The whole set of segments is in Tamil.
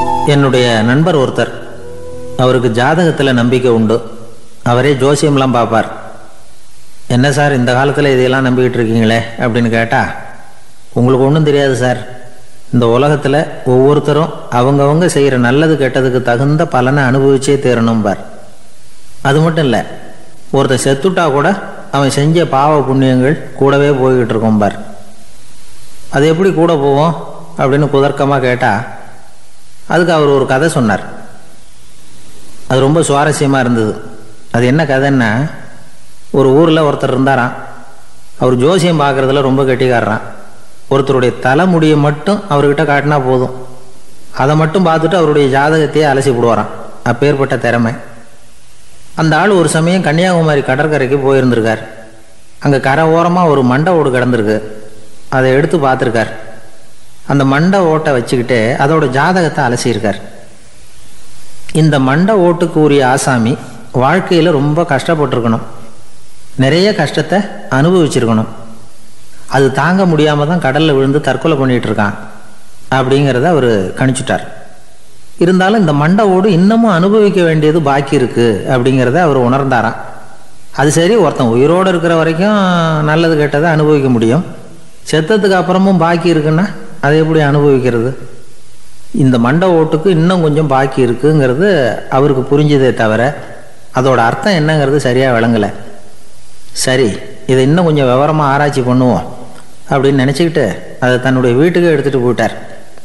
என்னுடைய நண்பர் ஒருத்தர் அவருக்கு ஜாதகத்தில் நம்பிக்கை உண்டு அவரே ஜோசியம்லாம் பார்ப்பார் என்ன சார் இந்த காலத்தில் இதையெல்லாம் நம்பிக்கிட்டு இருக்கீங்களே அப்படின்னு கேட்டால் உங்களுக்கு ஒன்றும் தெரியாது சார் இந்த உலகத்தில் ஒவ்வொருத்தரும் அவங்கவங்க செய்கிற நல்லது கெட்டதுக்கு தகுந்த பலனை அனுபவிச்சே தீரணும் பார் அது மட்டும் இல்லை ஒருத்தன் செத்துட்டா கூட அவன் செஞ்ச பாவ புண்ணியங்கள் கூடவே போய்கிட்டு இருக்கும் பார் அது எப்படி கூட போவோம் அப்படின்னு குதர்க்கமாக கேட்டால் அதுக்கு அவர் ஒரு கதை சொன்னார் அது ரொம்ப சுவாரஸ்யமாக இருந்தது அது என்ன கதைன்னா ஒரு ஊரில் ஒருத்தர் இருந்தாராம் அவர் ஜோசியம் பார்க்குறதுல ரொம்ப கெட்டிக்காரரான் ஒருத்தருடைய தலைமுடியை மட்டும் அவர்கிட்ட காட்டினா போதும் அதை மட்டும் பார்த்துட்டு அவருடைய ஜாதகத்தையே அலசி விடுவாராம் அப்பேற்பட்ட திறமை அந்த ஆள் ஒரு சமயம் கன்னியாகுமரி கடற்கரைக்கு போயிருந்திருக்கார் அங்கே கரை ஓரமாக ஒரு மண்டை ஓடு கிடந்திருக்கு அதை எடுத்து பார்த்துருக்கார் அந்த மண்டை ஓட்டை வச்சுக்கிட்டு அதோட ஜாதகத்தை அலசியிருக்கார் இந்த மண்டை ஓட்டுக்கு உரிய ஆசாமி வாழ்க்கையில் ரொம்ப கஷ்டப்பட்டிருக்கணும் நிறைய கஷ்டத்தை அனுபவிச்சிருக்கணும் அது தாங்க முடியாமல் தான் கடலில் விழுந்து தற்கொலை பண்ணிகிட்டு இருக்கான் அப்படிங்கிறத அவர் கணிச்சுட்டார் இருந்தாலும் இந்த மண்டை ஓடு இன்னமும் அனுபவிக்க வேண்டியது பாக்கி இருக்குது அப்படிங்கிறத அவர் உணர்ந்தாராம் அது சரி ஒருத்தன் உயிரோடு இருக்கிற வரைக்கும் நல்லது கெட்டதை அனுபவிக்க முடியும் செத்ததுக்கு அப்புறமும் பாக்கி இருக்குன்னா அதை எப்படி அனுபவிக்கிறது இந்த மண்டை ஓட்டுக்கு இன்னும் கொஞ்சம் பாக்கி இருக்குங்கிறது அவருக்கு புரிஞ்சதே தவிர அதோட அர்த்தம் என்னங்கிறது சரியாக விளங்கலை சரி இதை இன்னும் கொஞ்சம் விவரமாக ஆராய்ச்சி பண்ணுவோம் அப்படின்னு நினச்சிக்கிட்டு அதை தன்னுடைய வீட்டுக்கு எடுத்துகிட்டு போயிட்டார்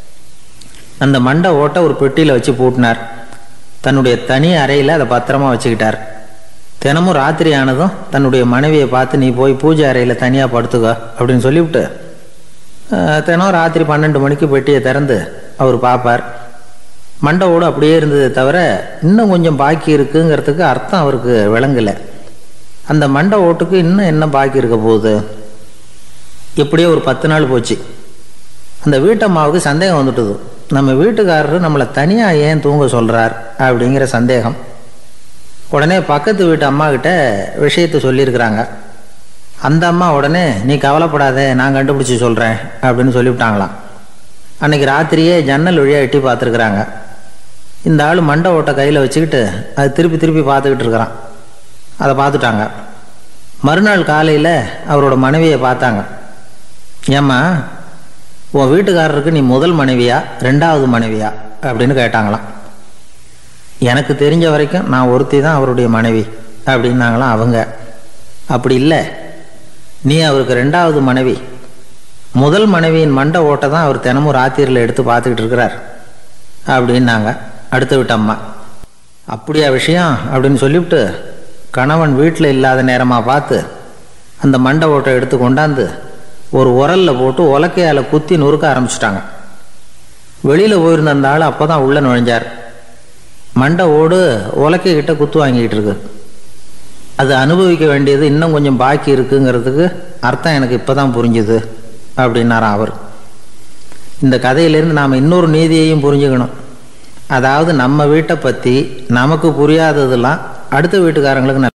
அந்த மண்டை ஓட்டை ஒரு பெட்டியில் வச்சு பூட்டினார் தன்னுடைய தனி அறையில் அதை பத்திரமா வச்சுக்கிட்டார் தினமும் ராத்திரி ஆனதும் தன்னுடைய மனைவியை பார்த்து நீ போய் பூஜை அறையில் தனியாக படுத்துக்கோ அப்படின்னு சொல்லிவிட்டு அஹ், தினம் ராத்திரி பன்னெண்டு மணிக்கு பெட்டியை திறந்து அவர் பார்ப்பார் மண்டை ஓடு அப்படியே இருந்ததே தவிர இன்னும் கொஞ்சம் பாக்கி இருக்குங்கிறதுக்கு அர்த்தம் அவருக்கு விளங்கலை அந்த மண்டை ஓட்டுக்கு இன்னும் என்ன பாக்கி இருக்க போகுது எப்படியோ ஒரு பத்து நாள் போச்சு அந்த வீட்டம்மாவுக்கு சந்தேகம் வந்துட்டுது நம்ம வீட்டுக்காரரு நம்மளை தனியாக ஏன் தூங்க சொல்கிறார் அப்படிங்கிற சந்தேகம் உடனே பக்கத்து வீட்டு அம்மா கிட்ட விஷயத்தை சொல்லியிருக்கிறாங்க அந்த அம்மா உடனே நீ கவலைப்படாத நான் கண்டுபிடிச்சி சொல்கிறேன் அப்படின்னு சொல்லிவிட்டாங்களாம் அன்னைக்கு ராத்திரியே ஜன்னல் வழியாக எட்டி பார்த்துருக்குறாங்க இந்த ஆள் மண்டை ஓட்டை கையில் வச்சுக்கிட்டு அது திருப்பி திருப்பி பார்த்துக்கிட்டு இருக்கிறான் அதை பார்த்துட்டாங்க மறுநாள் காலையில் அவரோட மனைவியை பார்த்தாங்க ஏம்மா உன் வீட்டுக்காரருக்கு நீ முதல் மனைவியா ரெண்டாவது மனைவியா அப்படின்னு கேட்டாங்களாம் எனக்கு தெரிஞ்ச வரைக்கும் நான் ஒருத்தி தான் அவருடைய மனைவி அப்படின்னாங்களாம் அவங்க அப்படி இல்லை நீ அவருக்கு ரெண்டாவது மனைவி முதல் மனைவியின் மண்டை ஓட்டை தான் அவர் தினமும் ராத்திரியில் எடுத்து பார்த்துக்கிட்டு இருக்கிறார் அப்படின்னாங்க அடுத்த வீட்டு அம்மா அப்படியா விஷயம் அப்படின்னு சொல்லிவிட்டு கணவன் வீட்டில் இல்லாத நேரமாக பார்த்து அந்த மண்டை ஓட்டை எடுத்து கொண்டாந்து ஒரு உரல்ல போட்டு உலக்கையால் குத்தி நொறுக்க ஆரம்பிச்சிட்டாங்க வெளியில் போயிருந்த அந்த ஆள் அப்போ தான் உள்ளே நுழைஞ்சார் மண்டை ஓடு உலக்கை கிட்ட குத்து வாங்கிக்கிட்டு இருக்கு அது அனுபவிக்க வேண்டியது இன்னும் கொஞ்சம் பாக்கி இருக்குங்கிறதுக்கு அர்த்தம் எனக்கு இப்போ தான் புரிஞ்சுது அப்படின்னாராம் அவர் இந்த கதையிலேருந்து நாம் இன்னொரு நீதியையும் புரிஞ்சுக்கணும் அதாவது நம்ம வீட்டை பற்றி நமக்கு புரியாததெல்லாம் அடுத்த வீட்டுக்காரங்களுக்கு